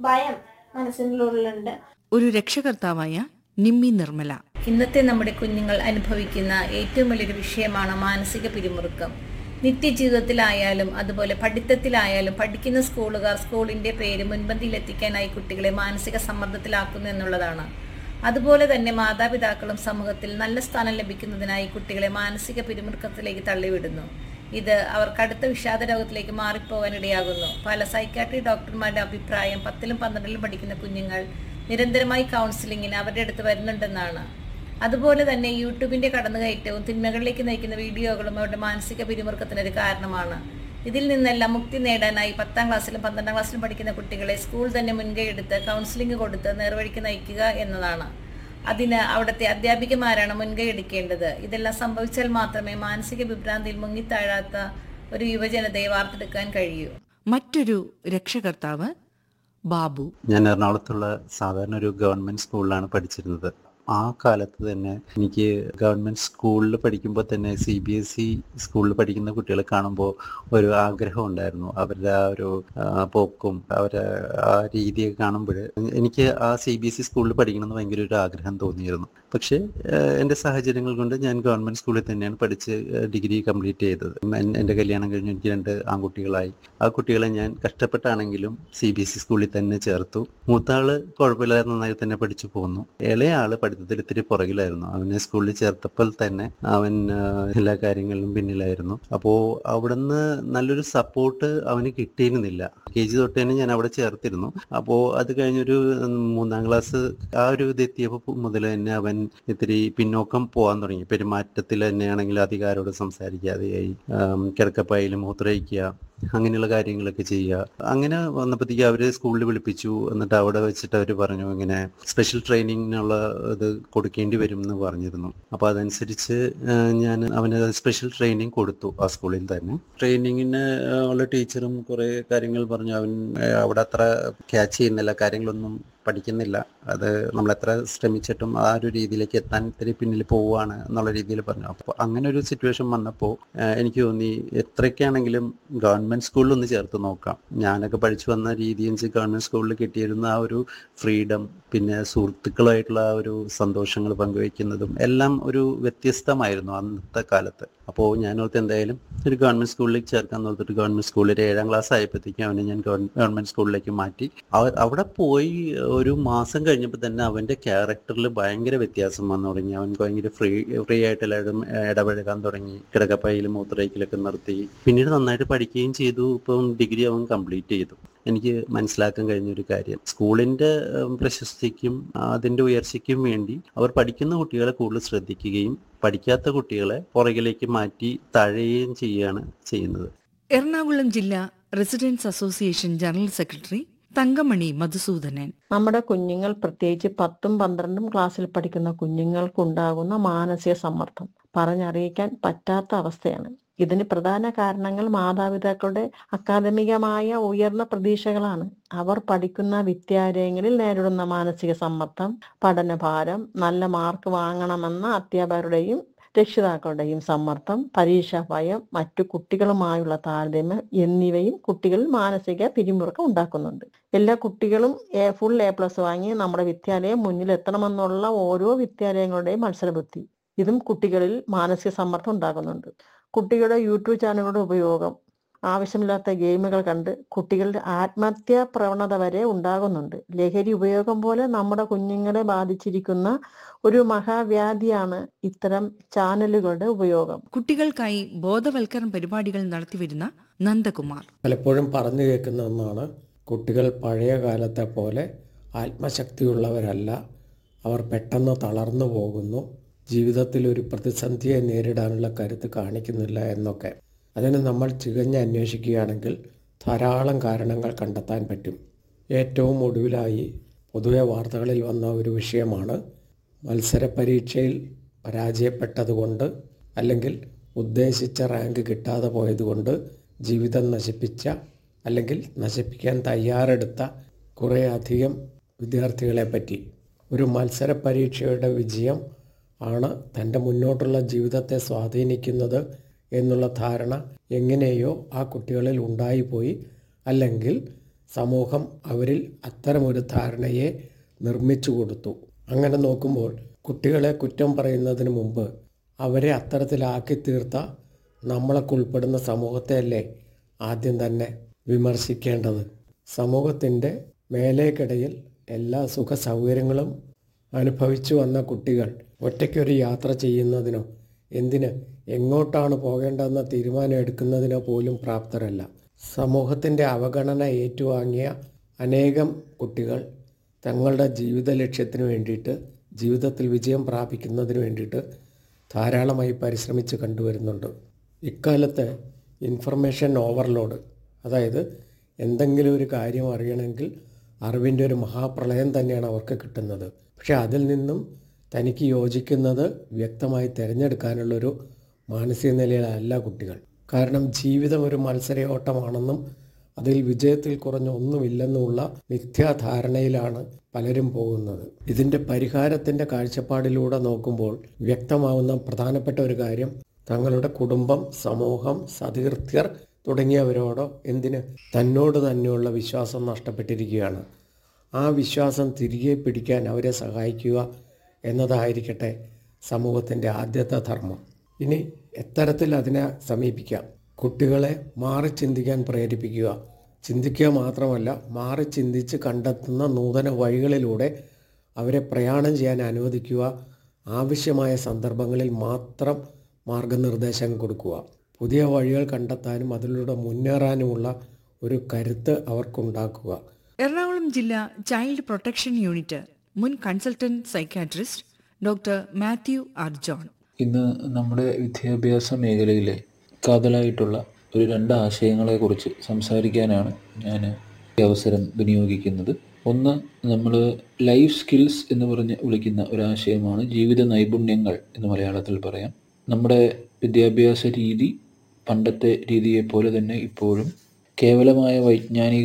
ഭയം മനസ്സിനുള്ളിലുണ്ട് ഒരു രക്ഷകർത്താവായ നിമ്മി നിർമ്മല ഇന്നത്തെ നമ്മുടെ കുഞ്ഞുങ്ങൾ അനുഭവിക്കുന്ന ഏറ്റവും വലിയൊരു വിഷയമാണ് മാനസിക പിരിമുറുക്കം നിത്യജീവിതത്തിലായാലും അതുപോലെ പഠിത്തത്തിലായാലും പഠിക്കുന്ന സ്കൂളുകാർ സ്കൂളിന്റെ പേര് മുൻപന്തിയിലെത്തിക്കാനായി കുട്ടികളെ മാനസിക സമ്മർദ്ദത്തിലാക്കുന്നു എന്നുള്ളതാണ് അതുപോലെ തന്നെ മാതാപിതാക്കളും സമൂഹത്തിൽ നല്ല സ്ഥാനം ലഭിക്കുന്നതിനായി കുട്ടികളെ മാനസിക പിരിമുറുക്കത്തിലേക്ക് തള്ളിവിടുന്നു ഇത് അവർക്ക് അടുത്ത വിഷാദ രോഗത്തിലേക്ക് മാറിപ്പോകാൻ ഇടയാകുന്നു പല സൈക്കാട്രി ഡോക്ടർമാരുടെ അഭിപ്രായം പത്തിലും പന്ത്രണ്ടിലും പഠിക്കുന്ന കുഞ്ഞുങ്ങൾ നിരന്തരമായി കൗൺസിലിങ്ങിന് അവരുടെ അടുത്ത് വരുന്നുണ്ടെന്നാണ് അതുപോലെ തന്നെ യൂട്യൂബിന്റെ കടന്നുകയറ്റവും തിന്മകളിലേക്ക് നയിക്കുന്ന വീഡിയോകളും അവരുടെ മാനസിക പിരിമുറുക്കത്തിനൊരു കാരണമാണ് ഇതിൽ നിന്നെല്ലാം മുക്തി നേടാനായി പത്താം ക്ലാസ്സിലും പന്ത്രണ്ടാം ക്ലാസ്സിലും പഠിക്കുന്ന കുട്ടികളെ സ്കൂൾ തന്നെ മുൻകൈ എടുത്ത് കൗൺസിലിംഗ് കൊടുത്ത് നേർവഴിക്ക് നയിക്കുക എന്നതാണ് അതിന് അവിടുത്തെ അധ്യാപികമാരാണ് മുൻകൈ എടുക്കേണ്ടത് ഇതെല്ലാം സംഭവിച്ചാൽ മാത്രമേ മാനസിക വിഭ്രാന്തിയിൽ മുങ്ങിത്താഴാത്ത ഒരു യുവജനതയെ വാർത്തെടുക്കാൻ കഴിയൂ മറ്റൊരു രക്ഷകർത്താവ് ബാബു ഞാൻ എറണാകുളത്തുള്ള സാധാരണ ഒരു ഗവൺമെന്റ് സ്കൂളിലാണ് പഠിച്ചിരുന്നത് ആ കാലത്ത് തന്നെ എനിക്ക് ഗവൺമെന്റ് സ്കൂളിൽ പഠിക്കുമ്പോൾ തന്നെ സി ബി എസ് ഇ സ്കൂളിൽ പഠിക്കുന്ന കുട്ടികളെ കാണുമ്പോൾ ഒരു ആഗ്രഹം ഉണ്ടായിരുന്നു അവരുടെ ആ ഒരു ആ, പോക്കും അവരുടെ ആ രീതിയൊക്കെ കാണുമ്പോൾ എനിക്ക് ആ സി ബി എസ് ഇ സ്കൂളിൽ പഠിക്കണമെന്ന് ഭയങ്കര ഒരു ആഗ്രഹം തോന്നിയിരുന്നു പക്ഷേ ഏഹ്, എൻ്റെ സാഹചര്യങ്ങൾ കൊണ്ട് ഞാൻ ഗവൺമെന്റ് സ്കൂളിൽ തന്നെയാണ് പഠിച്ച് ഏഹ്, ഡിഗ്രി കംപ്ലീറ്റ് ചെയ്തത് എൻ- എൻ്റെ കല്യാണം കഴിഞ്ഞ് എനിക്ക് രണ്ട് ആൺകുട്ടികളായി ആ കുട്ടികളെ ഞാൻ കഷ്ടപ്പെട്ടാണെങ്കിലും സി ബി എസ് ഇ സ്കൂളിൽ തന്നെ ചേർത്തു മൂത്താള് കുഴപ്പമില്ലാതെ നന്നായി തന്നെ പഠിച്ചു പോന്നു ഇളയ ആള് പഠിത്തത്തിൽ ഇത്തിരി പുറകിലായിരുന്നു അവനെ സ്കൂളിൽ ചേർത്തപ്പോൾ തന്നെ അവൻ ആ, എല്ലാ കാര്യങ്ങളിലും പിന്നിലായിരുന്നു അപ്പോൾ അവിടുന്ന് നല്ലൊരു സപ്പോർട്ട് അവന് കിട്ടിയിരുന്നില്ല കെ ജി തൊട്ട് തന്നെ ഞാൻ അവിടെ ചേർത്തിരുന്നു അപ്പോൾ അത് കഴിഞ്ഞൊരു ഉം, മൂന്നാം ക്ലാസ് ആ ഒരു ഇത് എത്തിയപ്പോൾ മുതൽ തന്നെ അവൻ ഇത്തിരി പിന്നോക്കം പോകാൻ തുടങ്ങി പെരുമാറ്റത്തിൽ തന്നെയാണെങ്കിൽ അധികാരോട് സംസാരിക്കാതെയായി ആം, കിടക്കപ്പായിൽ മൂത്രയിക്കുക അങ്ങനെയുള്ള കാര്യങ്ങളൊക്കെ ചെയ്യുക അങ്ങനെ വന്നപ്പോഴത്തേക്ക് അവര് സ്കൂളിൽ വിളിപ്പിച്ചു എന്നിട്ട് അവിടെ വെച്ചിട്ട് അവർ പറഞ്ഞു ഇങ്ങനെ സ്പെഷ്യൽ ട്രെയിനിങ്ങിനുള്ള ഇത് കൊടുക്കേണ്ടി വരും എന്ന് പറഞ്ഞിരുന്നു അപ്പോൾ അതനുസരിച്ച് ആ, ഞാൻ അവന് സ്പെഷ്യൽ ട്രെയിനിങ് കൊടുത്തു ആ സ്കൂളിൽ തന്നെ ട്രെയിനിങ്ങിന് ഉള്ള ടീച്ചറും കുറേ കാര്യങ്ങൾ പറഞ്ഞു അവൻ ആ, അവിടെ അത്ര ക്യാച്ച് ചെയ്യുന്നില്ല കാര്യങ്ങളൊന്നും പഠിക്കുന്നില്ല അത് നമ്മൾ എത്ര ശ്രമിച്ചിട്ടും ആ ഒരു രീതിയിലേക്ക് എത്താൻ ഇത്തിരി പിന്നിൽ പോവുകയാണ് എന്നുള്ള രീതിയിൽ പറഞ്ഞു അപ്പോൾ അങ്ങനെ ഒരു സിറ്റുവേഷൻ വന്നപ്പോൾ എനിക്ക് തോന്നി എത്രയൊക്കെയാണെങ്കിലും ഗവൺമെന്റ് സ്കൂളിൽ ഒന്ന് ചേർത്ത് നോക്കാം ഞാനൊക്കെ പഠിച്ചു വന്ന രീതി വെച്ച് ഗവൺമെന്റ് സ്കൂളിൽ കിട്ടിയിരുന്ന ആ ഒരു ഫ്രീഡം പിന്നെ സുഹൃത്തുക്കളുമായിട്ടുള്ള ആ ഒരു സന്തോഷങ്ങൾ പങ്കുവയ്ക്കുന്നതും എല്ലാം ഒരു വ്യത്യസ്തമായിരുന്നു അന്നത്തെ കാലത്ത് അപ്പോൾ ഞാൻ ഓർത്ത് എന്തായാലും ഒരു ഗവൺമെന്റ് സ്കൂളിലേക്ക് ചേർക്കാൻ ഓർത്തിട്ട് ഗവൺമെന്റ് സ്കൂളിൽ ഒരു ഏഴാം ക്ലാസ് ആയപ്പോഴത്തേക്കും അവനെ ഞാൻ ഗവൺമെന്റ് സ്കൂളിലേക്ക് മാറ്റി അവ- അവിടെ പോയി ഒരു മാസം കഴിഞ്ഞപ്പോൾ തന്നെ അവന്റെ ക്യാരക്ടറിൽ ഭയങ്കര വ്യത്യാസം വന്നു തുടങ്ങി അവൻ ഭയങ്കര ഫ്രീ ഫ്രീ ആയിട്ട് എല്ലാവരും ഇടപഴകാൻ തുടങ്ങി കിടക്കപ്പയിലും മൂത്രയിക്കലൊക്കെ നിർത്തി പിന്നീട് നന്നായിട്ട് പഠിക്കുകയും ചെയ്തു ഇപ്പം ഡിഗ്രി അവൻ കംപ്ലീറ്റ് ചെയ്തു എനിക്ക് മനസ്സിലാക്കാൻ കഴിഞ്ഞ ഒരു കാര്യം സ്കൂളിന്റെ ഉം, പ്രശസ്തിക്കും അതിന്റെ ഉയർച്ചയ്ക്കും വേണ്ടി അവർ പഠിക്കുന്ന കുട്ടികളെ കൂടുതൽ ശ്രദ്ധിക്കുകയും പഠിക്കാത്ത കുട്ടികളെ പുറകിലേക്ക് മാറ്റി തഴയുകയും ചെയ്യുകയാണ് ചെയ്യുന്നത് എറണാകുളം ജില്ലാ residence association general secretary Thankamani Madhusoodanan നമ്മുടെ കുഞ്ഞുങ്ങൾ പ്രത്യേകിച്ച് പത്തും പന്ത്രണ്ടും ക്ലാസ്സിൽ പഠിക്കുന്ന കുഞ്ഞുങ്ങൾക്കുണ്ടാകുന്ന മാനസിക സമ്മർദ്ദം പറഞ്ഞറിയിക്കാൻ പറ്റാത്ത അവസ്ഥയാണ് ഇതിന് പ്രധാന കാരണങ്ങൾ മാതാപിതാക്കളുടെ അക്കാദമികമായ ഉയർന്ന പ്രതീക്ഷകളാണ് അവർ പഠിക്കുന്ന വിദ്യാലയങ്ങളിൽ നേരിടുന്ന മാനസിക സമ്മർദ്ദം പഠനഭാരം നല്ല മാർക്ക് വാങ്ങണമെന്ന അധ്യാപകരുടെയും രക്ഷിതാക്കളുടെയും സമ്മർദ്ദം പരീക്ഷാ ഭയം മറ്റു കുട്ടികളുമായുള്ള താരതമ്യം എന്നിവയും കുട്ടികളിൽ മാനസിക പിരിമുറുക്കം ഉണ്ടാക്കുന്നുണ്ട് എല്ലാ കുട്ടികളും എ ഫുൾ എ പ്ലസ് വാങ്ങി നമ്മുടെ വിദ്യാലയം മുന്നിലെത്തണമെന്നുള്ള ഓരോ വിദ്യാലയങ്ങളുടെയും മത്സരബുദ്ധി ഇതും കുട്ടികളിൽ മാനസിക സമ്മർദ്ദം ഉണ്ടാകുന്നുണ്ട് കുട്ടികളുടെ യൂട്യൂബ് ചാനലുകളുടെ ഉപയോഗം ആവശ്യമില്ലാത്ത ഗെയിമുകൾ കണ്ട് കുട്ടികളുടെ ആത്മഹത്യാ പ്രവണത വരെ ഉണ്ടാകുന്നുണ്ട് ലഹരി ഉപയോഗം പോലെ നമ്മുടെ കുഞ്ഞുങ്ങളെ ബാധിച്ചിരിക്കുന്ന ഒരു മഹാവ്യാധിയാണ് ഇത്തരം ചാനലുകളുടെ ഉപയോഗം കുട്ടികൾക്കായി ബോധവൽക്കരണ പരിപാടികൾ നടത്തിവരുന്ന നന്ദകുമാർ പലപ്പോഴും പറഞ്ഞു കേൾക്കുന്ന ഒന്നാണ് കുട്ടികൾ പഴയ കാലത്തെ പോലെ ആത്മശക്തിയുള്ളവരല്ല അവർ പെട്ടെന്ന് തളർന്നു പോകുന്നു ജീവിതത്തിൽ ഒരു പ്രതിസന്ധിയെ നേരിടാനുള്ള കരുത്ത് കാണിക്കുന്നില്ല എന്നൊക്കെ അതിന് നമ്മൾ ചികഞ്ഞ് അന്വേഷിക്കുകയാണെങ്കിൽ ധാരാളം കാരണങ്ങൾ കണ്ടെത്താൻ പറ്റും ഏറ്റവും ഒടുവിലായി പൊതുവെ വാർത്തകളിൽ വന്ന ഒരു വിഷയമാണ് മത്സര പരീക്ഷയിൽ പരാജയപ്പെട്ടതുകൊണ്ട് അല്ലെങ്കിൽ ഉദ്ദേശിച്ച റാങ്ക് കിട്ടാതെ പോയതുകൊണ്ട് ജീവിതം നശിപ്പിച്ച അല്ലെങ്കിൽ നശിപ്പിക്കാൻ തയ്യാറെടുത്ത കുറേ അധികം വിദ്യാർത്ഥികളെ പറ്റി ഒരു മത്സര പരീക്ഷയുടെ വിജയം ആണ് തൻ്റെ മുന്നോട്ടുള്ള ജീവിതത്തെ സ്വാധീനിക്കുന്നത് എന്നുള്ള ധാരണ എങ്ങനെയോ ആ കുട്ടികളിൽ ഉണ്ടായിപ്പോയി അല്ലെങ്കിൽ സമൂഹം അവരിൽ അത്തരമൊരു ധാരണയെ നിർമ്മിച്ചു കൊടുത്തു അങ്ങനെ നോക്കുമ്പോൾ കുട്ടികളെ കുറ്റം പറയുന്നതിന് മുമ്പ് അവരെ അത്തരത്തിലാക്കി തീർത്ത നമ്മളൊക്കെ ഉൾപ്പെടുന്ന സമൂഹത്തെയല്ലേ ആദ്യം തന്നെ വിമർശിക്കേണ്ടത് സമൂഹത്തിൻ്റെ മേലേക്കിടയിൽ എല്ലാ സുഖ സൗകര്യങ്ങളും അനുഭവിച്ചു വന്ന കുട്ടികൾ ഒറ്റയ്ക്കൊരു യാത്ര ചെയ്യുന്നതിനോ എന്തിന് എങ്ങോട്ടാണ് പോകേണ്ടതെന്ന തീരുമാനം എടുക്കുന്നതിനോ പോലും പ്രാപ്തരല്ല സമൂഹത്തിൻ്റെ അവഗണന ഏറ്റുവാങ്ങിയ അനേകം കുട്ടികൾ തങ്ങളുടെ ജീവിത ലക്ഷ്യത്തിന് വേണ്ടിയിട്ട് ജീവിതത്തിൽ വിജയം പ്രാപിക്കുന്നതിന് വേണ്ടിയിട്ട് ധാരാളമായി പരിശ്രമിച്ച് കണ്ടുവരുന്നുണ്ട് ഇക്കാലത്ത് ഇൻഫർമേഷൻ ഓവർലോഡ് അതായത് എന്തെങ്കിലും ഒരു കാര്യം അറിയണമെങ്കിൽ അറിവിൻ്റെ ഒരു മഹാപ്രളയം തന്നെയാണ് അവർക്ക് കിട്ടുന്നത് പക്ഷെ അതിൽ നിന്നും തനിക്ക് യോജിക്കുന്നത് വ്യക്തമായി തിരഞ്ഞെടുക്കാനുള്ളൊരു മാനസിക നിലയിലല്ല കുട്ടികൾ കാരണം ജീവിതം ഒരു മത്സരയോട്ടമാണെന്നും അതിൽ വിജയത്തിൽ കുറഞ്ഞ ഒന്നുമില്ലെന്നുമുള്ള മിഥ്യാധാരണയിലാണ് പലരും പോകുന്നത് ഇതിൻ്റെ പരിഹാരത്തിൻ്റെ കാഴ്ചപ്പാടിലൂടെ നോക്കുമ്പോൾ വ്യക്തമാവുന്ന പ്രധാനപ്പെട്ട ഒരു കാര്യം തങ്ങളുടെ കുടുംബം സമൂഹം സതീർത്ഥ്യർ തുടങ്ങിയവരോടോ എന്തിന് തന്നോട് തന്നെയുള്ള വിശ്വാസം നഷ്ടപ്പെട്ടിരിക്കുകയാണ് ആ വിശ്വാസം തിരികെ പിടിക്കാൻ അവരെ സഹായിക്കുക എന്നതായിരിക്കട്ടെ സമൂഹത്തിൻ്റെ ആദ്യത്തെ ധർമ്മം ഇനി എത്തരത്തിൽ അതിനെ സമീപിക്കാം കുട്ടികളെ മാറി ചിന്തിക്കാൻ പ്രേരിപ്പിക്കുക ചിന്തിക്കുക മാത്രമല്ല മാറി ചിന്തിച്ച് കണ്ടെത്തുന്ന നൂതന വഴികളിലൂടെ അവരെ പ്രയാണം ചെയ്യാൻ അനുവദിക്കുക ആവശ്യമായ സന്ദർഭങ്ങളിൽ മാത്രം മാർഗനിർദ്ദേശം കൊടുക്കുക പുതിയ വഴികൾ കണ്ടെത്താനും അതിലൂടെ മുന്നേറാനുമുള്ള ഒരു കരുത്ത് അവർക്കുണ്ടാക്കുക എറണാകുളം ജില്ലാ ചൈൽഡ് പ്രൊട്ടക്ഷൻ യൂണിറ്റ് മുൻ consultant psychiatrist doctor Mathew R John ഇന്ന് നമ്മുടെ വിദ്യാഭ്യാസ മേഖലയിലെ കാതലായിട്ടുള്ള ഒരു രണ്ട് ആശയങ്ങളെക്കുറിച്ച് സംസാരിക്കാനാണ് ഞാൻ ഈ അവസരം വിനിയോഗിക്കുന്നത് ഒന്ന് നമ്മൾ ലൈഫ് സ്കിൽസ് എന്ന് പറഞ്ഞ് വിളിക്കുന്ന ഒരാശയമാണ് ജീവിത നൈപുണ്യങ്ങൾ എന്ന് മലയാളത്തിൽ പറയാം നമ്മുടെ വിദ്യാഭ്യാസ രീതി പണ്ടത്തെ രീതിയെപ്പോലെ തന്നെ ഇപ്പോഴും കേവലമായ വൈജ്ഞാനിക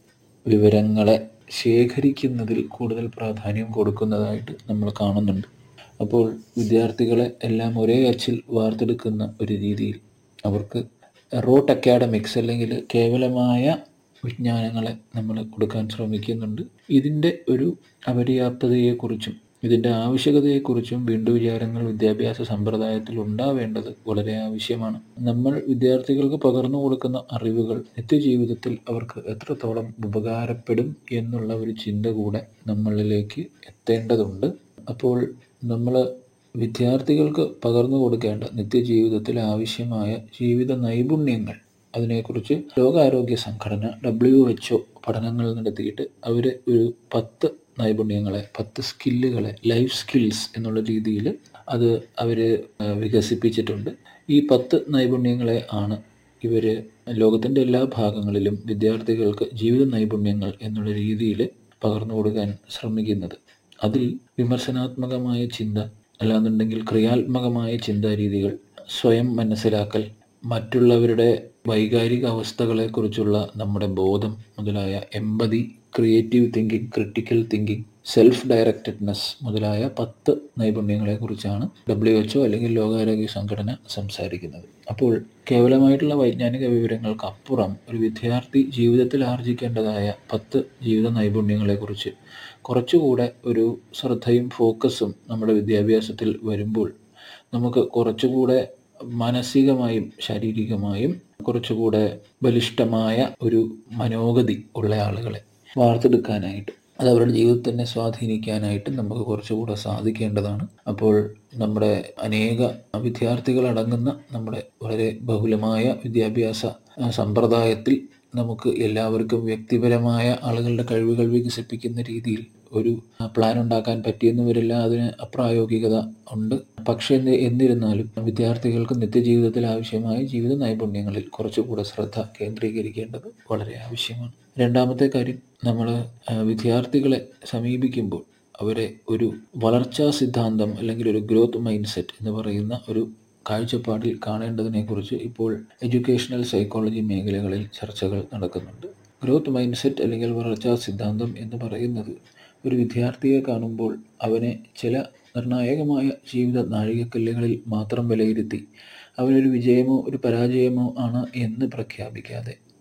വിവരങ്ങളെ ശേഖരിക്കുന്നതിൽ കൂടുതൽ പ്രാധാന്യം കൊടുക്കുന്നതായിട്ട് നമ്മൾ കാണുന്നുണ്ട് അപ്പോൾ വിദ്യാർത്ഥികളെ എല്ലാം ഒരേ അച്ചിൽ വാർത്തെടുക്കുന്ന ഒരു രീതിയിൽ അവർക്ക് റോട്ട് അക്കാഡമിക്സ് അല്ലെങ്കിൽ കേവലമായ വിജ്ഞാനങ്ങളെ നമ്മൾ കൊടുക്കാൻ ശ്രമിക്കുന്നുണ്ട് ഇതിൻ്റെ ഒരു അപര്യാപ്തതയെക്കുറിച്ചും ഇതിൻ്റെ ആവശ്യകതയെക്കുറിച്ചും വീണ്ടും വിചാരങ്ങൾ വിദ്യാഭ്യാസ സമ്പ്രദായത്തിൽ ഉണ്ടാവേണ്ടത് വളരെ ആവശ്യമാണ് നമ്മൾ വിദ്യാർത്ഥികൾക്ക് പകർന്നു കൊടുക്കുന്ന അറിവുകൾ നിത്യജീവിതത്തിൽ അവർക്ക് എത്രത്തോളം ഉപകാരപ്പെടും എന്നുള്ള ഒരു ചിന്ത കൂടെ നമ്മളിലേക്ക് എത്തേണ്ടതുണ്ട് അപ്പോൾ നമ്മൾ വിദ്യാർത്ഥികൾക്ക് പകർന്നു കൊടുക്കേണ്ട നിത്യജീവിതത്തിൽ ആവശ്യമായ ജീവിത നൈപുണ്യങ്ങൾ അതിനെക്കുറിച്ച് ലോകാരോഗ്യ സംഘടന ഡബ്ല്യു എച്ച് ഒ പഠനങ്ങൾ നടത്തിയിട്ട് അവർ ഒരു പത്ത് നൈപുണ്യങ്ങളെ പത്ത് സ്കില്ലുകളെ ലൈഫ് സ്കിൽസ് എന്നുള്ള രീതിയിൽ അത് അവർ വികസിപ്പിച്ചിട്ടുണ്ട് ഈ പത്ത് നൈപുണ്യങ്ങളെ ആണ് ഇവർ ലോകത്തിൻ്റെ എല്ലാ ഭാഗങ്ങളിലും വിദ്യാർത്ഥികൾക്ക് ജീവിത നൈപുണ്യങ്ങൾ എന്നുള്ള രീതിയിൽ പകർന്നു കൊടുക്കാൻ ശ്രമിക്കുന്നത് അതിൽ വിമർശനാത്മകമായ ചിന്ത അല്ലാന്നുണ്ടെങ്കിൽ ക്രിയാത്മകമായ ചിന്താരീതികൾ സ്വയം മനസ്സിലാക്കൽ മറ്റുള്ളവരുടെ വൈകാരിക അവസ്ഥകളെക്കുറിച്ചുള്ള നമ്മുടെ ബോധം മുതലായ empathy creative thinking critical thinking self directedness മുതലായ പത്ത് നൈപുണ്യങ്ങളെക്കുറിച്ചാണ് ഡബ്ല്യു എച്ച് ഒ അല്ലെങ്കിൽ ലോകാരോഗ്യ സംഘടന സംസാരിക്കുന്നത് അപ്പോൾ കേവലമായിട്ടുള്ള വൈജ്ഞാനിക വിവരങ്ങൾക്ക് അപ്പുറം ഒരു വിദ്യാർത്ഥി ജീവിതത്തിൽ ആർജിക്കേണ്ടതായ പത്ത് ജീവിത നൈപുണ്യങ്ങളെക്കുറിച്ച് കുറച്ചുകൂടെ ഒരു ശ്രദ്ധയും ഫോക്കസും നമ്മുടെ വിദ്യാഭ്യാസത്തിൽ വരുമ്പോൾ നമുക്ക് കുറച്ചുകൂടെ മാനസികമായും ശാരീരികമായും കുറച്ചുകൂടെ ബലിഷ്ഠമായ ഒരു മനോഗതി ഉള്ള ആളുകളെ വാർത്തെടുക്കാനായിട്ട് അത് അവരുടെ ജീവിതത്തെ തന്നെ സ്വാധീനിക്കാനായിട്ട് നമുക്ക് കുറച്ചുകൂടെ സാധിക്കേണ്ടതാണ് അപ്പോൾ നമ്മുടെ അനേക വിദ്യാർത്ഥികളടങ്ങുന്ന നമ്മുടെ വളരെ ബഹുലമായ വിദ്യാഭ്യാസ സമ്പ്രദായത്തിൽ നമുക്ക് എല്ലാവർക്കും വ്യക്തിപരമായ ആളുകളുടെ കഴിവുകൾ വികസിപ്പിക്കുന്ന രീതിയിൽ ഒരു പ്ലാൻ ഉണ്ടാക്കാൻ പറ്റിയെന്ന് വരില്ല അതിന് അപ്രായോഗികത ഉണ്ട് പക്ഷേ എന്നിരുന്നാലും വിദ്യാർത്ഥികൾക്ക് നിത്യജീവിതത്തിൽ ആവശ്യമായ ജീവിത നൈപുണ്യങ്ങളിൽ കുറച്ചുകൂടെ ശ്രദ്ധ കേന്ദ്രീകരിക്കേണ്ടത് വളരെ ആവശ്യമാണ് രണ്ടാമത്തെ കാര്യം നമ്മൾ വിദ്യാർത്ഥികളെ സമീപിക്കുമ്പോൾ അവരെ ഒരു വളർച്ചാ സിദ്ധാന്തം അല്ലെങ്കിൽ ഒരു ഗ്രോത്ത് മൈൻഡ് സെറ്റ് എന്ന് പറയുന്ന ഒരു കാഴ്ചപ്പാടിൽ കാണേണ്ടതിനെക്കുറിച്ച് ഇപ്പോൾ എഡ്യൂക്കേഷണൽ സൈക്കോളജി മേഖലകളിൽ ചർച്ചകൾ നടക്കുന്നുണ്ട് ഗ്രോത്ത് മൈൻഡ് സെറ്റ് അല്ലെങ്കിൽ വളർച്ചാ സിദ്ധാന്തം എന്ന് പറയുന്നത് ഒരു വിദ്യാർത്ഥിയെ കാണുമ്പോൾ അവനെ ചില നിർണായകമായ ജീവിത നാഴികക്കല്ലുകളിൽ മാത്രം വിലയിരുത്തി അവനൊരു വിജയമോ ഒരു പരാജയമോ ആണ് എന്ന് പ്രഖ്യാപിക്കാതെ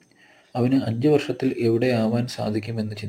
അവന് അഞ്ച് വർഷത്തിൽ എവിടെ ആവാൻ സാധിക്കുമെന്ന് ചിന്തിക്കുക